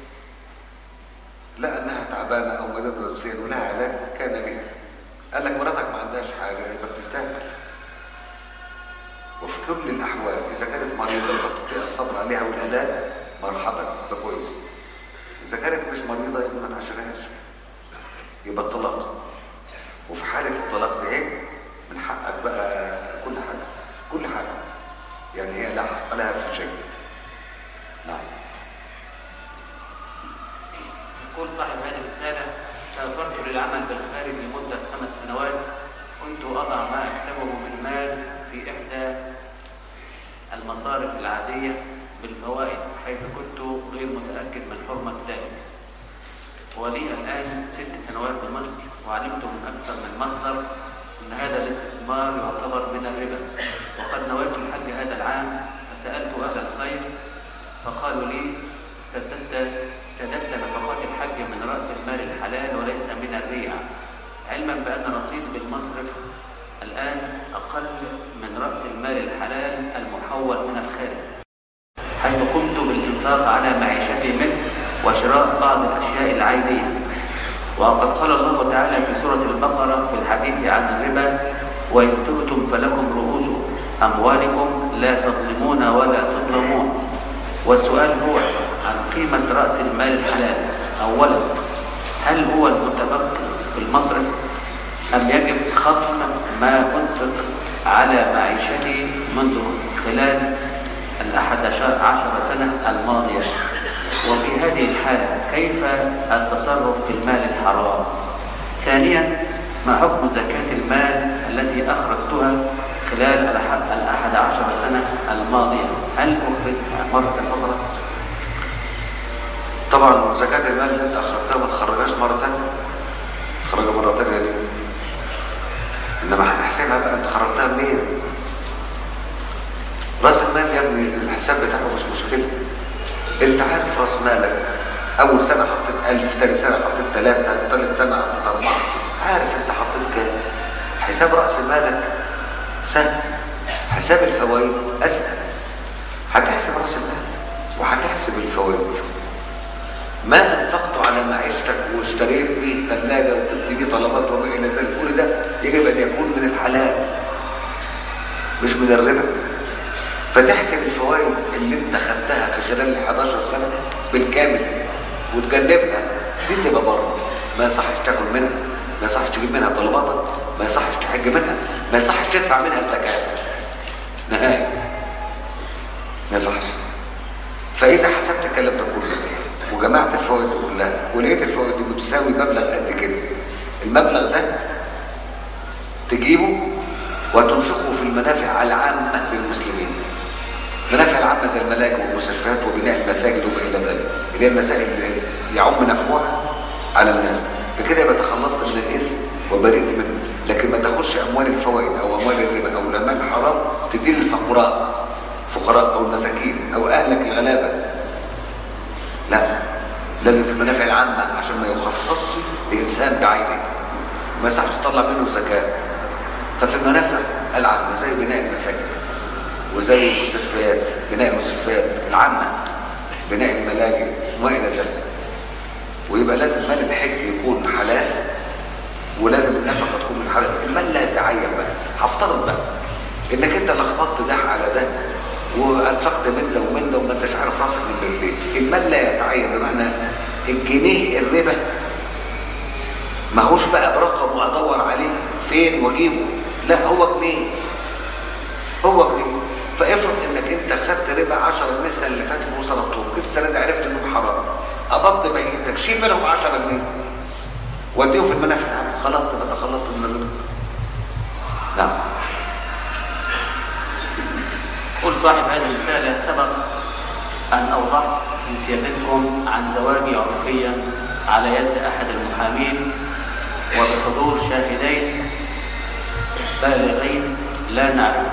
لا انها تعبانه او مريضه نفسيا ولها علاج كان بها قال لك مراتك ما عندهاش حاجه يبقى بتستهبل وفي كل الاحوال اذا كانت مريضه تستطيع الصبر عليها والعلاج مرحبا ده كويس اذا كانت مش مريضه يبقى ما تعشرهاش يبقى الطلاق وفي حالة الطلاق دي ايه من حقك بقى كل حاجة كل حاجة يعني هي لا حق لها في شيء نعم يقول صاحب هذه الرسالة سافرت للعمل بالخارج لمدة خمس سنوات كنت أضع ما أكسبه من مال في إحدى المصارف العادية بالفوائد حيث كنت غير متأكد من حرمة ذلك ولي الآن ست سنوات بمصر وعلمت من أكثر من مصدر أن هذا الاستثمار يعتبر من الربا وقد نويت الحج هذا العام فسألت أهل الخير فقالوا لي استددت استددت نفقات الحج من رأس المال الحلال وليس من الريع علما بأن رصيدي بالمصرف الآن أقل من رأس المال الحلال المحول من الخارج حيث قمت بالإنفاق على معيشتي منه وشراء بعض الأشياء العينية وقد قال الله تعالى في سورة البقرة في الحديث عن الربا وإن تبتم فلكم رؤوس أموالكم لا تظلمون ولا تظلمون والسؤال هو عن قيمة رأس المال الحلال أولا هل هو المتبقي في المصرف أم يجب خصم ما أنفق على معيشتي منذ خلال الأحد عشر سنة الماضية وفي هذه الحالة كيف التصرف في المال الحرام ثانيا ما حكم زكاة المال التي أخرجتها خلال الأحد عشر سنة الماضية هل أخرجها مرة أخرى؟ طبعا زكاة المال اللي انت اخرجتها ما تخرجهاش مرة تانية تخرجها مرة تانية ليه؟ انما هنحسبها بقى انت خرجتها منين؟ راس المال يا ابني الحساب بتاعه مش مشكلة انت عارف راس مالك اول سنة حطيت 1000 ثاني سنة حطيت 3 ثالث سنة حطيت 4 عارف انت حطيت كام حساب راس مالك سهل حساب الفوائد اسهل هتحسب راس المال وهتحسب الفوائد ما انفقت على معيشتك واشتريت بيه ثلاجه وجبت بيه طلبات وما الى ذلك كل ده يجب ان يكون من الحلال مش من الربا فتحسب الفوائد اللي انت خدتها في خلال ال 11 سنه بالكامل وتجنبها دي تبقى بره ما يصحش تاكل منها ما يصحش تجيب منها طلباتك ما يصحش تحج منها ما يصحش تدفع منها الزكاه نهائي ما يصحش فاذا حسبت الكلام ده كله وجمعت الفوائد دي كلها ولقيت الفوائد دي بتساوي مبلغ قد كده المبلغ ده تجيبه وتنفقه في المنافع العامة للمسلمين المنافع العامة زي الملاجئ والمستشفيات وبناء المساجد وما إلى ذلك اللي هي المسائل اللي يعم نفعها على الناس بكده يبقى تخلصت من الإثم وبرئت منه لكن ما تاخدش أموال الفوائد أو أموال الربا أو الأموال الحرام تدي للفقراء فقراء أو المساكين أو أهلك الغلابة لا لازم في المنافع العامة عشان ما يخصصش لإنسان بعينه ما يصحش تطلع منه زكاة ففي المنافع العامة زي بناء المساجد وزي المستشفيات بناء المستشفيات العامة بناء الملاجئ وما إلى ذلك ويبقى لازم مال الحج يكون حلال ولازم النفقة تكون من حلال المال لا يتعين بقى هفترض بقى انك انت لخبطت ده على ده وانفقت من ده ومن ده وما انتش عارف راسك من بالليل المال لا يتعين بمعنى الجنيه الربا ما هوش بقى برقم وادور عليه فين واجيبه لا هو جنيه هو جنيه فافرض انك انت خدت ربا 10 جنيه السنه اللي فاتت وصرفتهم جيت السنه دي عرفت انهم حرام قبضت مهيتك شيل منهم 10 جنيه وديهم في المنافع خلاص تبقى تخلصت من الربا نعم قل صاحب هذه الرسالة سبق أن أوضحت لسيادتكم عن زواجي عرفيا على يد أحد المحامين وبحضور شاهدين بالغين لا نعرف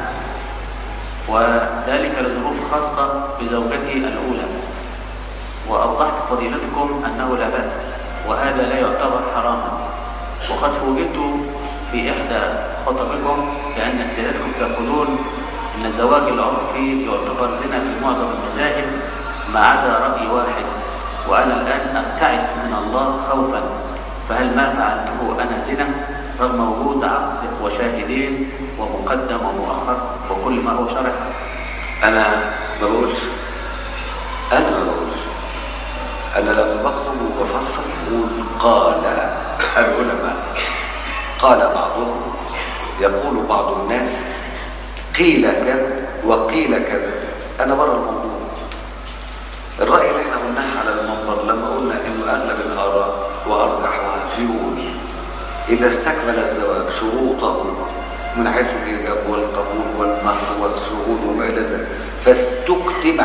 وذلك لظروف خاصة بزوجتي الأولى وأوضحت فضيلتكم أنه لا بأس وهذا لا يعتبر حراما وقد فوجئت في إحدى خطبكم بأن سيادتكم تقولون أن الزواج العرفي يعتبر زنا في معظم المذاهب ما عدا رأي واحد وأنا الآن أبتعد من الله خوفا فهل ما فعلته أنا زنا رغم وجود عقد وشاهدين ومقدم ومؤخر وكل ما هو شرع انا ما بقولش انا ما بقولش انا لما بخطب وبفسر بقول قال العلماء قال بعضهم يقول بعض الناس قيل كذا وقيل كذا انا بره الموضوع الراي اللي احنا قلناه على المنبر لما قلنا انه اغلب الاراء وارجحها بيقول اذا استكمل الزواج شروطه من حيث الايجاب والقبول والمهر والشهود وما الى ذلك فاستكتم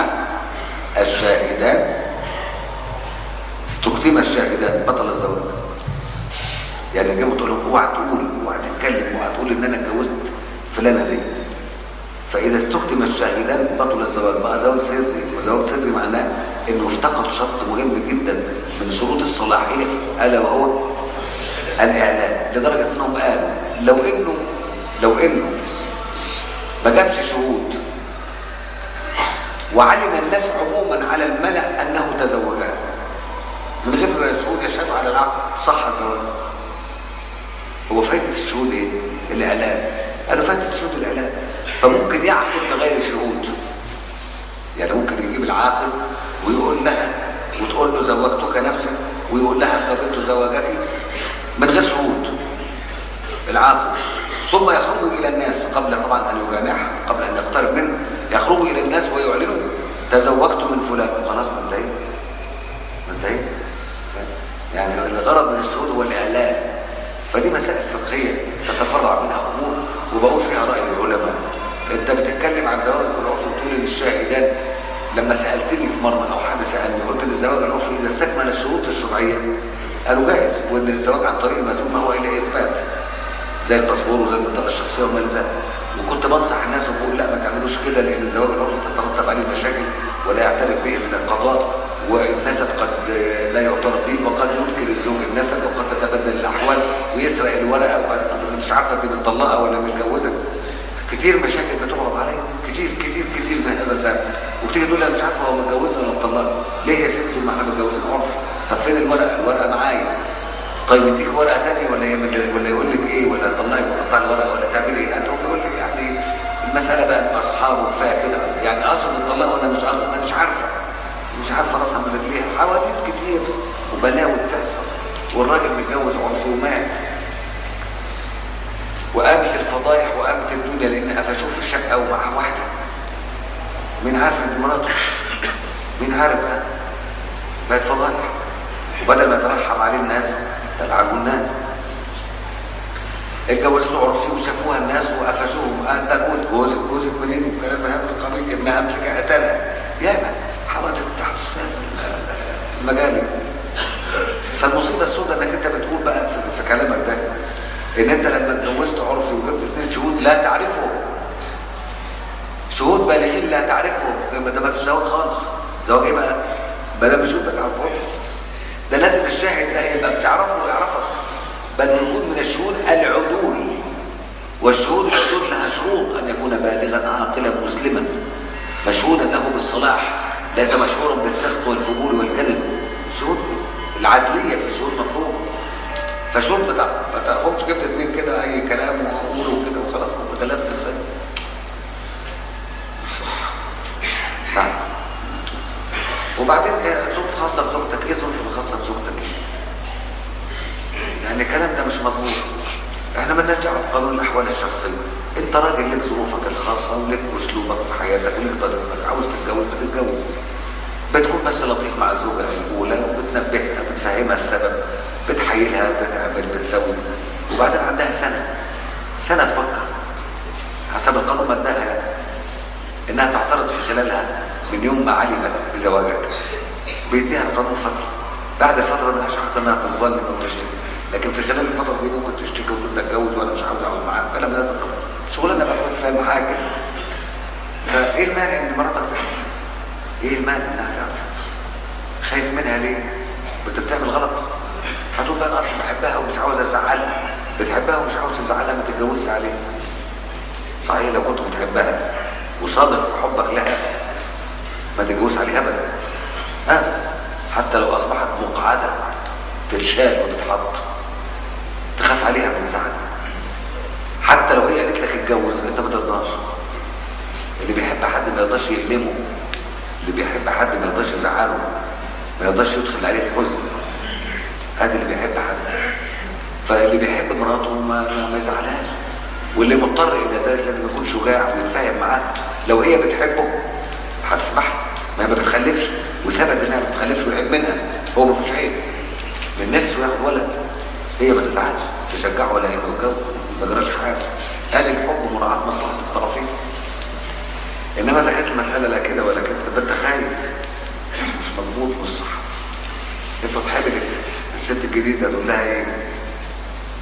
الشاهدان استكتم الشاهدان بطل الزواج يعني الجامعة تقول لهم اوعى تقول اوعى تتكلم اوعى تقول ان انا اتجوزت فلانه دي فاذا استخدم الشاهدان بطل الزواج بقى زواج سري وزواج سري معناه انه افتقد شرط مهم جدا من شروط الصلاحيه الا وهو الاعلان لدرجه انهم قالوا لو انه لو انه ما جابش شهود وعلم الناس عموما على الملأ انه تزوجا من غير شهود يشهدوا على العقد صح الزواج هو فايدة الشهود ايه؟ الاعلان قالوا فايدة الشهود الاعلان فممكن يعقد بغير شهود يعني ممكن يجيب العاقد ويقول لها وتقول له زوجتك نفسك ويقول لها قبلت زواجك من غير شهود العاقد ثم يخرج الى الناس قبل طبعا ان يجامعها قبل ان يقترب منه يخرج الى الناس ويعلنوا تزوجت من فلان خلاص ما انتهيت ما انتهيت يعني الغرض من الشهود هو الاعلان فدي مسائل فقهيه تتفرع منها امور وبقول فيها راي العلماء انت بتتكلم عن زواج العرف وتقول ان الشاهدان لما سالتني في مره او حد سالني قلت ان الزواج العرفي اذا استكمل الشروط الشرعيه قالوا جائز وان الزواج عن طريق المزوم ما هو الا اثبات زي الباسبور وزي البطاقه الشخصيه وما الى ذلك وكنت بنصح الناس وبقول لا ما تعملوش كده لان الزواج العرفي تترتب عليه مشاكل ولا يعترف به من القضاء والنسب قد لا يعترف به وقد ينكر الزوج النسب وقد تتبدل الاحوال ويسرق الورقه وقد مش عارفه دي مطلقه ولا متجوزه كتير مشاكل بتعرض عليا كتير كتير كتير من هذا الفهم وبتيجي تقول لي مش عارفه هو متجوز ولا مطلق ليه يا ستي ما احنا متجوزين عرف طب فين الورقه الورقه معايا طيب يديك ورقه ثانيه ولا يعمل ولا يقول لك ايه ولا يطلعك ويقطع الورقه ولا تعمل ايه انت هو بيقول لي يعني المساله بقى نبقى اصحاب وكفايه كده يعني اقصد الطلاق وانا مش قصد انا مش عارفه مش عارفه راسها من رجليها حواديت كتير وبلاوي بتحصل والراجل متجوز عرفي ومات وقامت الفضايح وقامت الدنيا لان قفشوه في الشقه ومع واحده مين عارف ان دي مراته مين عارف بقى بقت فضايح وبدل ما ترحم عليه الناس تلعنوا الناس اتجوزته عرفي وشافوها الناس وقفشوهم انت جوز جوزك جوزك منين وكلام من هذا القبيل ابنها امسكها قتلها ياما حوادث تحدث في المجال فالمصيبه السوداء انك انت بتقول بقى في, في كلامك ده ان انت لما اتجوزت عرفي وجبت اثنين شهود لا تعرفهم شهود بالغين لا تعرفهم ده ما فيش زواج خالص زواج ايه بقى؟ ما دام شهود ما تعرفهمش ده لازم الشاهد ده يبقى بتعرفه ويعرفك بل وجود من الشهود العدول والشهود العدول لها شروط ان يكون بالغا عاقلا مسلما مشهودا له بالصلاح ليس مشهورا بالفسق والفجور والكذب الشهود العدليه في الشهود مطلوبه فشهود بتاع ما تعرفهمش جبت اتنين كده اي كلام وقولوا كده وخلاص غلبت ازاي نعم وبعدين ظروف خاصه بزوجتك ايه ظروف خاصه بزوجتك يعني الكلام ده مش مضبوط احنا مالناش دعوه بقانون الاحوال الشخصيه انت راجل لك ظروفك الخاصه ولك اسلوبك في حياتك ولك طريقتك عاوز تتجوز بتتجوز بتكون بس لطيف مع الزوجه الاولى وبتنبهها بتفهمها السبب بتحيلها بتعمل بتسوي وبعدين عندها سنه سنه تفكر حسب القانون مداها يعني انها تعترض في خلالها من يوم ما علمت بزواجك بيديها القانون فتره بعد الفتره ملهاش حق انها تظلم وتشتكي لكن في خلال الفتره دي ممكن تشتكي وتقول ده اتجوز وانا مش عاوز اقعد معاه فانا لازم شغلانه بقى فاهم حاجه فايه المانع ان مراتك تعرف؟ ايه المانع انها تعرف؟ خايف منها ليه؟ انت بتعمل غلط هتقول بقى انا اصلا بحبها ومش عاوز ازعلها بتحبها ومش عاوز تزعلها ما تتجوزش عليها صحيح لو كنت بتحبها وصادق في حبك لها ما تتجوز عليها ابدا ها حتى لو اصبحت مقعده تتشال وتتحط تخاف عليها من الزعل حتى لو هي قالت لك اتجوز انت ما ترضاش اللي بيحب حد ما يقدرش يألمه اللي بيحب حد ما يقدرش يزعله ما يقدرش يدخل عليه الحزن هذا اللي بيحب حد فاللي بيحب مراته ما, ما, ما يزعلهاش واللي مضطر الى ذلك لازم يكون شجاع ويتفاهم معاها لو هي بتحبه هتسمح ما هي ما بتخلفش وثبت انها ما بتخلفش ويحب منها هو ما فيش عيب من نفسه ياخد ولد هي ما تزعلش تشجعه ولا يبقى يتجوز ما جراش حاجه هذا الحب مراعاه مصلحه الطرفين انما اذا كانت المساله لا كده ولا كده تبقى انت خايف مش مضبوط مش صح افرض حبلت الست الجديده تقول لها ايه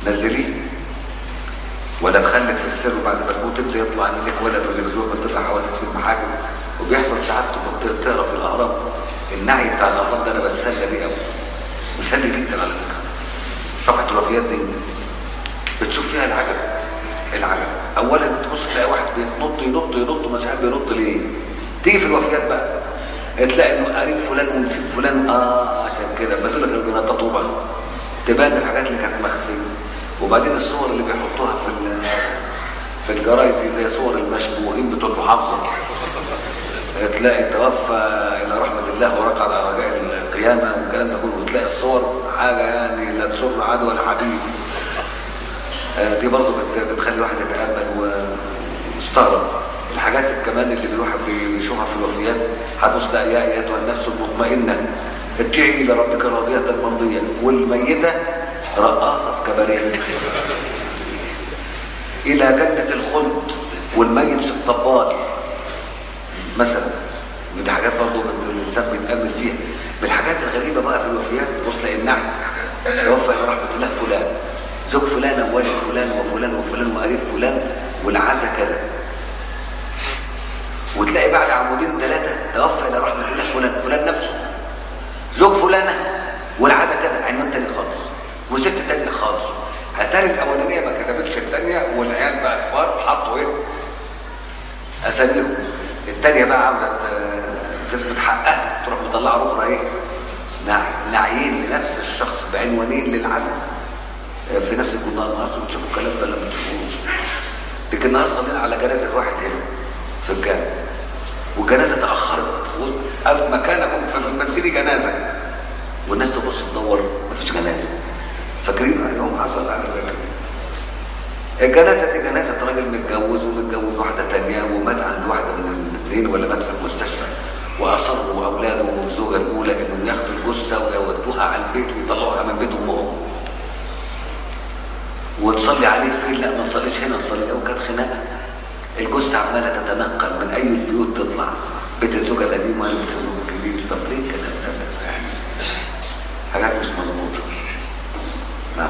نزليه ولا تخلف في السر وبعد ما تموت انت يطلع ان لك ولد ولا زوج وتطلع حوادث في المحاكم وبيحصل ساعات تبقى تقرا في الاهرام النعي بتاع الاهرام ده انا بتسلى بيه قوي مسلي جدا على فكره صفحه الوفيات دي بتشوف فيها العجب العجب اولا تبص تلاقي واحد بينط ينط ينط مش عارف بينط ليه تيجي في الوفيات بقى تلاقي انه قريب فلان ونسيب فلان اه عشان كده ما دول كانوا بينططوا بقى تبان الحاجات اللي كانت مخفيه وبعدين الصور اللي بيحطوها في ال- في الجرايد دي زي صور المشبوهين بتوع المحافظه تلاقي توفى الى رحمه الله ورقد على رجاء القيامه والكلام ده كله وتلاقي الصور حاجه يعني لا تسر عدوى الحبيب آه، دي برضه بت- بتخلي الواحد يتامل ويستغرب الحاجات كمان اللي الواحد بي- بيشوفها في الوفيات هتبص تلاقي يا ايتها النفس المطمئنه ارجعي الى ربك راضيه مرضيه والميته رقاصه في كباريه الى جنه الخلد والميت في الطبال مثلا ودي حاجات برضه الانسان بيتامل فيها من الحاجات الغريبه بقى في الوفيات تبص تلاقي النعم توفى الى رحمه الله فلان زوج فلانه ووالد فلان وفلان وفلان وقريب فلان والعزا كذا وتلاقي بعد عمودين ثلاثه توفى الى رحمه الله فلان فلان نفسه زوج فلانه والعزا كذا عنوان تاني خالص وست تانية خالص اتاري الاولانيه ما كتبتش الثانيه والعيال بقى كبار حطوا ايه اساميهم الثانيه بقى عاوزه ت- تثبت حقها تروح مطلعه اخرى ايه نع- نعيين لنفس الشخص بعنوانين للعزم في نفس الجنة النهارده بتشوفوا الكلام ده ولا ما بتشوفوش لكن النهارده صلينا على جنازه واحد هنا في الجامع والجنازه تاخرت و- مكانكم في المسجد جنازه والناس تبص تدور مفيش جنازه فاكرين انهم حصل على ذلك الجنازه دي جنازه راجل متجوز ومتجوز واحده تانية ومات عند واحده من الاثنين ولا مات في المستشفى واصروا اولاده والزوجه الاولى انهم ياخدوا الجثه ويودوها على البيت ويطلعوها من بيت امهم وتصلي عليه فين لا ما نصليش هنا نصلي وكانت خناقه الجثه عماله تتنقل من اي البيوت تطلع بيت الزوجه القديم ولا بيت الزوج الجديد طب ليه الكلام ده حاجات مش مظبوطه نعم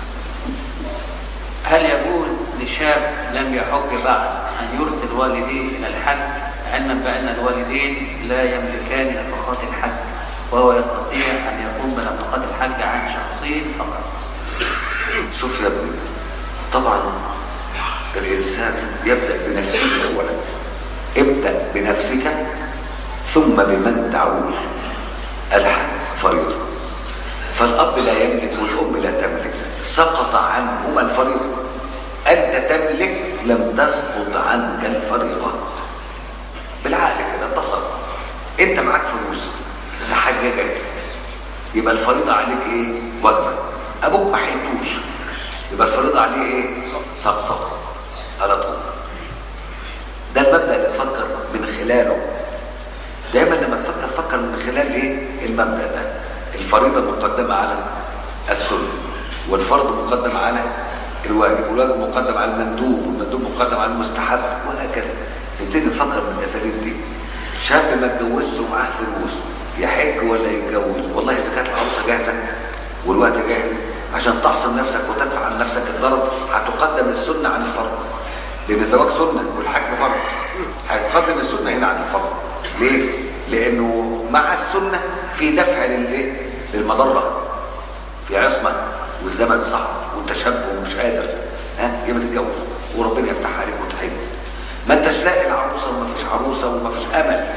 هل يجوز لشاب لم يحج بعد أن يرسل والديه إلى الحج علما بأن الوالدين لا يملكان نفقات الحج وهو يستطيع أن يقوم بنفقات الحج عن شخصين فقط شوف يا ابني طبعا الإنسان يبدأ بنفسه أولا ابدأ بنفسك ثم بمن تعول الحج فريضة فالأب لا يملك والأم لا تملك سقط عنهما الفريضة أنت تملك لم تسقط عنك الفريضة بالعقل كده اتصل أنت معاك فلوس تحججك يبقى الفريضة عليك ايه؟ واجبة ابوك ما حيلتوش يبقى الفريضة عليه ايه؟ سقطة على طول ده المبدأ اللي تفكر من خلاله دايما لما تفكر فكر من خلال ايه؟ المبدأ ده الفريضة مقدمة على السنة والفرض مقدم على الواجب والواجب مقدم على المندوب والمندوب مقدم على المستحب وهكذا نبتدي نفكر من الاساليب دي شاب ما اتجوزش ومعاه فلوس يحج ولا يتجوز والله اذا كانت العروسه جاهزه والوقت جاهز عشان تحصن نفسك وتدفع عن نفسك الضرر هتقدم السنه عن الفرض لان الزواج سنه والحج فرض هتقدم السنه هنا عن الفرض ليه؟ لانه مع السنه في دفع للايه؟ للمضره في عصمه والزمن صعب وانت شاب ومش قادر ها يبقى تتجوز وربنا يفتح عليك وتحج ما انتش لاقي العروسه وما فيش عروسه وما فيش امل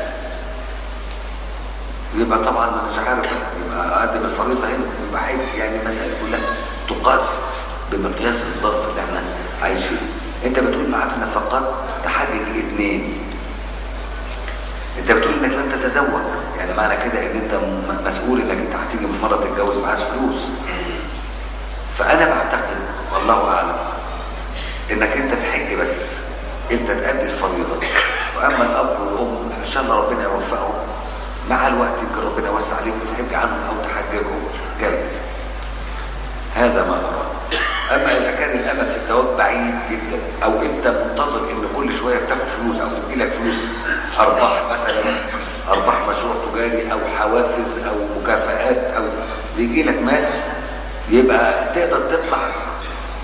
يبقى طبعا ما اناش عارف يبقى اقدم الفريضه هنا يبقى حج يعني المسائل كلها تقاس بمقياس الظرف اللي احنا عايشينه انت بتقول معاك نفقات تحجج اثنين انت بتقول انك لن تتزوج يعني معنى كده ان انت م- مسؤول انك انت هتيجي من مره تتجوز معاش فلوس فانا بعتقد والله اعلم انك انت تحج بس انت تأدي الفريضه واما الاب والام ان شاء الله ربنا يوفقهم مع الوقت يمكن ربنا يوسع عليك وتحج عنهم او تحججهم جائز هذا ما ارى اما اذا كان الامل في الزواج بعيد جدا او انت منتظر ان كل شويه بتاخد فلوس او تجيلك فلوس ارباح مثلا ارباح مشروع تجاري او حوافز او مكافآت او بيجي لك مال يبقى تقدر تطلع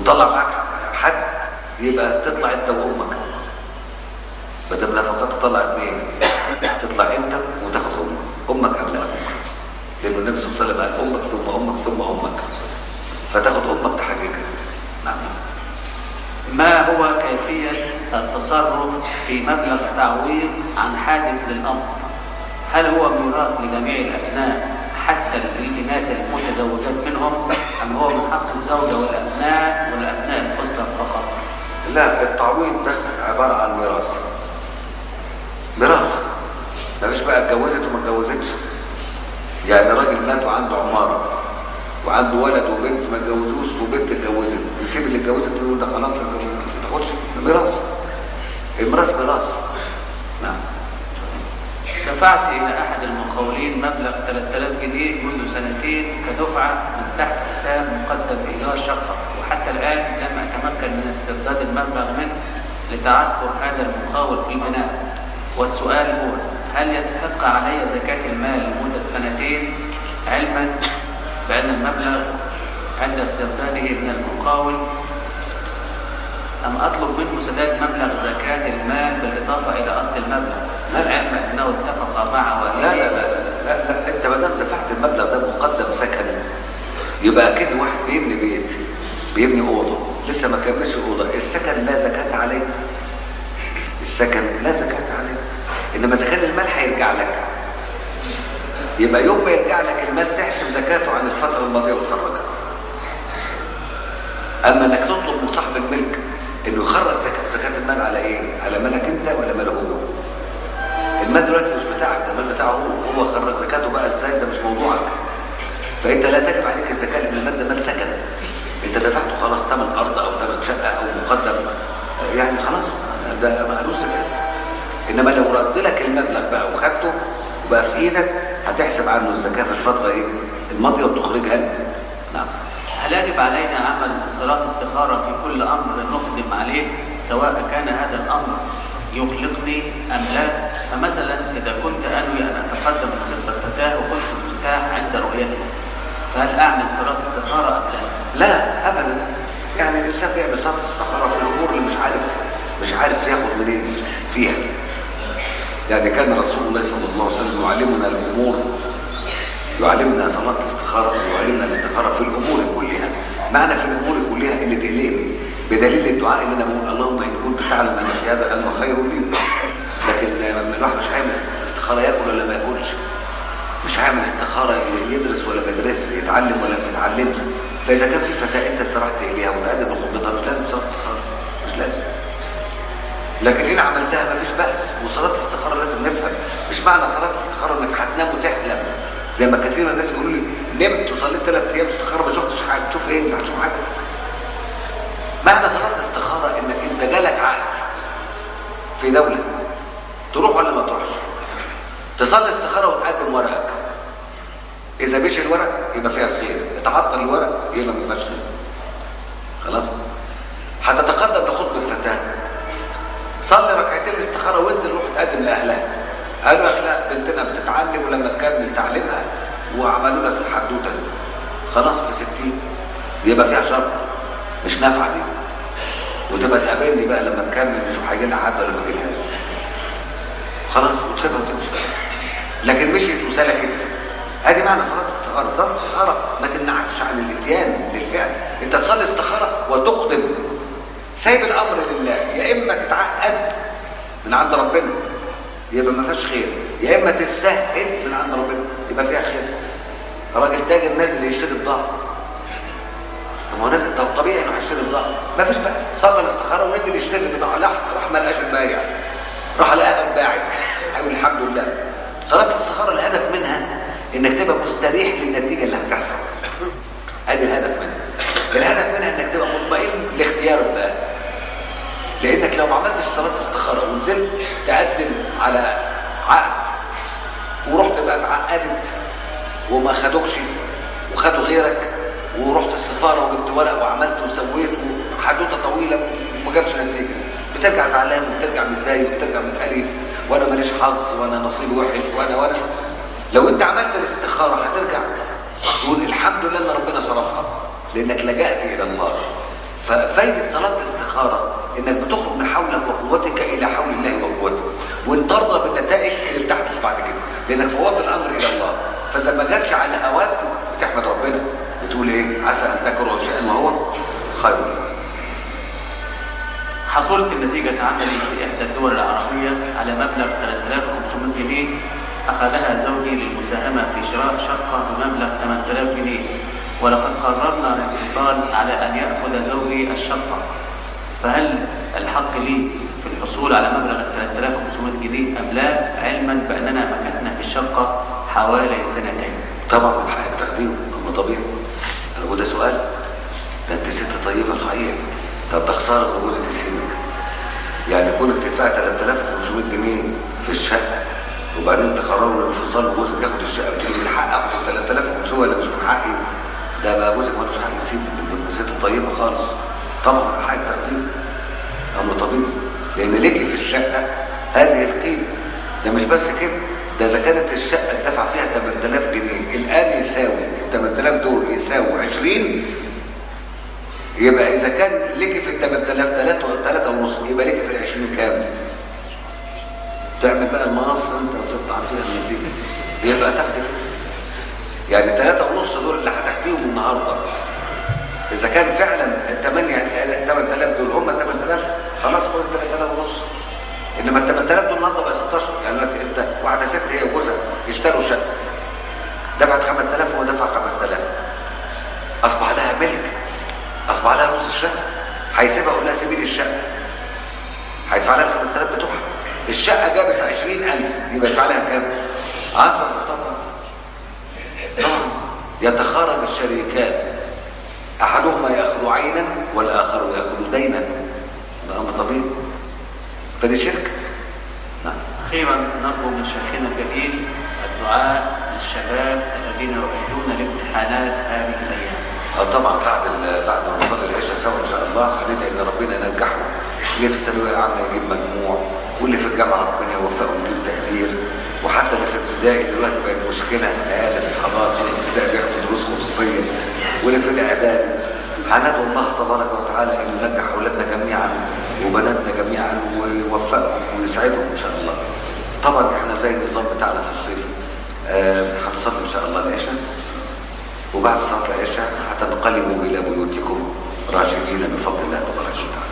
وطلع معاك حد يبقى تطلع انت وامك بدل نفقات تطلع اثنين تطلع انت وتاخد امك امك قبل ابوك لان النبي صلى الله عليه وسلم قال امك ثم امك ثم امك فتاخد امك تحققها نعم ما هو كيفية التصرف في مبلغ تعويض عن حادث للأمر؟ هل هو ميراث لجميع الأبناء حتى الإناث المتزوجات منهم أم هو من حق الزوجة والأبناء والأبناء الأسرة فقط؟ لا التعويض ده عبارة عن ميراث ميراث مفيش بقى اتجوزت وما اتجوزتش يعني راجل مات وعنده عمارة وعنده ولد وبنت ما اتجوزوش وبنت اتجوزت يسيب اللي اتجوزت يقول ده خلاص ما تاخدش ميراث الميراث ميراث نعم دفعت إلى أحد المقاولين مبلغ 3000 جنيه منذ سنتين كدفعة من تحت حساب مقدم إيجار شقة وحتى الآن لم أتمكن من استرداد المبلغ منه لتعثر هذا المقاول في البناء والسؤال هو هل يستحق علي زكاة المال لمدة سنتين علما بأن المبلغ عند استرداده من المقاول أم أطلب منه سداد مبلغ زكاة المال بالإضافة إلى أصل المبلغ العلم أنه اتفق مع لا والديه لا لا لا, لا. انت ما دام دفعت المبلغ ده مقدم سكن يبقى اكن واحد بيبني بيت بيبني اوضه لسه ما كملش اوضه السكن لا زكاه عليه السكن لا زكاه عليه انما زكاه المال هيرجع لك يبقى يوم ما يرجع لك المال تحسب زكاته عن الفتره الماضيه وتخرجها اما انك تطلب من صاحب الملك انه يخرج زكاه زكاه المال على ايه على مالك انت ولا ماله هو المال دلوقتي مش بتاعك ده المال بتاعه هو هو خرج زكاته بقى ازاي ده مش موضوعك فانت لا تجب عليك الزكاه لان المال ده مال سكن انت دفعته خلاص ثمن ارض او ثمن شقه او مقدم يعني خلاص ده مالوش زكاه انما لو رد لك المبلغ بقى وخدته وبقى في ايدك هتحسب عنه الزكاه في الفتره ايه الماضيه وتخرجها انت نعم هل يجب علينا عمل صلاة استخارة في كل أمر نقدم عليه سواء كان هذا الأمر يقلقني أم لا فمثلا إذا كنت أنوي أن أتقدم لخطبة فتاة وكنت مرتاح عند رؤيتها فهل أعمل صلاة استخارة أم لا؟ لا ابدا يعني الانسان بيعمل صلاه الصخره في الامور اللي مش عارف مش عارف ياخد منين فيها يعني كان رسول الله صلى الله عليه وسلم يعلمنا الامور يعلمنا صلاه الاستخاره ويعلمنا الاستخاره في الامور كلها معنى في الامور كلها اللي تقلقني بدليل الدعاء اللي انا بقول اللهم ان كنت تعلم ان في هذا الامر خير لي لكن الواحد مش هيعمل استخاره ياكل ولا ما ياكلش مش هيعمل استخاره يدرس ولا ما يدرسش يتعلم ولا ما يتعلمش فاذا كان في فتاه انت استرحت اليها وتقدم لخطبتها مش لازم صلاه استخاره مش لازم لكن ان عملتها مفيش باس وصلاه الاستخاره لازم نفهم مش معنى صلاه الاستخاره انك هتنام وتحلم زي ما كثير من الناس يقولوا لي نمت وصليت ثلاث ايام استخاره ما شفتش حاجه تشوف ايه انت هتشوف حاجه معنى صلاه الاستخاره انك انت جالك عقد في دوله تروح ولا ما تروحش تصلي استخاره وتقدم ورقك اذا مشي الورق يبقى فيها الخير اتعطل الورق يبقى ما فيهاش خير خلاص هتتقدم لخطبه فتاه صلي ركعتين الاستخاره وانزل روح تقدم لاهلها قالوا لك لا بنتنا بتتعلم ولما تكمل تعليمها وعملوا لك الحدوته دي خلاص في 60 يبقى فيها شر مش نافعه دي وتبقى تقابلني بقى لما تكمل نشوف هيجي لها حد ولا ما يجيلهاش خلاص وتسيبها وتمشي لكن مشيت وسلكت ادي معنى صلاه الاستخاره صلاه الاستخاره ما تمنعكش عن الاتيان للفعل انت تصلي استخاره وتخدم سايب الامر لله يا اما تتعقد من عند ربنا يبقى ما فيهاش خير يا اما تسهل من عند ربنا يبقى فيها خير راجل تاجر نازل يشتري بضاعه طب هو نازل طب طبيعي انه هيشتري بضاعه ما فيش بأس صلى الاستخاره ونزل يشتري بضاعه لا راح ما لقاش البايع راح لقى الباعث هيقول الحمد لله صلاه الاستخاره الهدف منها انك تبقى مستريح للنتيجه اللي هتحصل ادي الهدف منها الهدف منها انك تبقى مطمئن لاختيار الله لانك لو ما عملتش صلاه استخاره ونزلت تقدم على عقد ورحت بقى اتعقدت وما خدوكش وخدوا غيرك ورحت السفاره وجبت ورق وعملت وسويت وحدوته طويله وما جابش نتيجه بترجع زعلان وبترجع متضايق وبترجع متقلق وانا ماليش حظ وانا نصيبي وحش وانا وانا لو انت عملت الاستخاره هترجع تقول الحمد لله ان ربنا صرفها لانك لجأت الى الله ففايدة صلاة الاستخارة انك بتخرج من حولك وقوتك الى حول الله وقوته وان ترضى بالنتائج اللي بتحدث بعد كده لانك فوضت الامر الى الله فاذا ما جاتش على هواك بتحمد ربنا بتقول ايه عسى ان تكرهوا شيئا وهو خير لكم. حصلت النتيجة عملي في إحدى الدول العربية على مبلغ 3500 جنيه أخذها زوجي للمساهمة في شراء شقة بمبلغ 8000 جنيه ولقد قررنا الاتصال على أن يأخذ زوجي الشقة فهل الحق لي في الحصول على مبلغ 3500 جنيه أم لا علما بأننا مكثنا في الشقة حوالي سنتين طبعا من حقك تاخديه اما طبيعي انا وده سؤال ده انت ست طيبه صحيح طب ده خساره ان جوزك يسيبك يعني كونك تدفع 3500 جنيه في الشقه وبعدين تقرروا الانفصال وجوزك ياخد الشقه بتيجي من حق اخد 3500 ولا مش من حقي ده بقى جوزك ملوش حق يسيبك انت ست طيبه خالص طبعا من حقك تاخديه امر طبيعي لان ليكي في الشقه هذه القيمه ده مش بس كده ده اذا كانت الشقه اتدفع فيها 8000 جنيه الان يساوي ال 8000 دول يساوي 20 يبقى اذا كان ليكي في ال 8000 3 3 ونص يبقى ليكي في ال 20 كام؟ تعمل بقى المنصه انت وتطلع فيها النتيجه يبقى تاخد يعني 3 ونص دول اللي هتاخديهم النهارده اذا كان فعلا ال 8 ال 8000 دول هم 8000 خلاص خد 3000 ونص انما ال 8000 دول النهارده بقى 16 يعني دلوقتي انت واحده ست هي وجوزها اشتروا شقه دفعت 5000 وهو دفع 5000 اصبح لها ملك اصبح لها نص الشقه هيسيبها يقول لها سيبي لي الشقه هيدفع لها ال 5000 بتوعها الشقه جابت 20000 يبقى يدفع لها كام؟ 10 طبعا طبعا يتخارج الشريكان احدهما ياخذ عينا والاخر ياخذ دينا ده امر طبيعي فدي شركه نعم أخيرا نرجو من شيخنا الجليل الدعاء للشباب الذين يعدون لامتحانات هذه الأيام اه طبعا بعد ال- بعد ما نصلي العشاء سوا ان شاء الله هندعي ان ربنا ينجحه اللي في الثانويه العامه يجيب مجموع واللي في الجامعه ربنا يوفقه ويجيب تقدير وحتى اللي في ابتدائي دلوقتي بقت مشكله اقل في الحضاره في الابتدائي بياخدوا دروس خصوصيه واللي في الاعداد هندعو الله تبارك وتعالى ان ينجح اولادنا جميعا وبناتنا جميعا ويوفقهم ويسعدهم ان شاء الله. طبعا احنا زي النظام بتاعنا في الصيف آه، هنصلي ان شاء الله العشاء وبعد صلاه العشاء هتنقلبوا الى بيوتكم راشدين بفضل الله تبارك وتعالى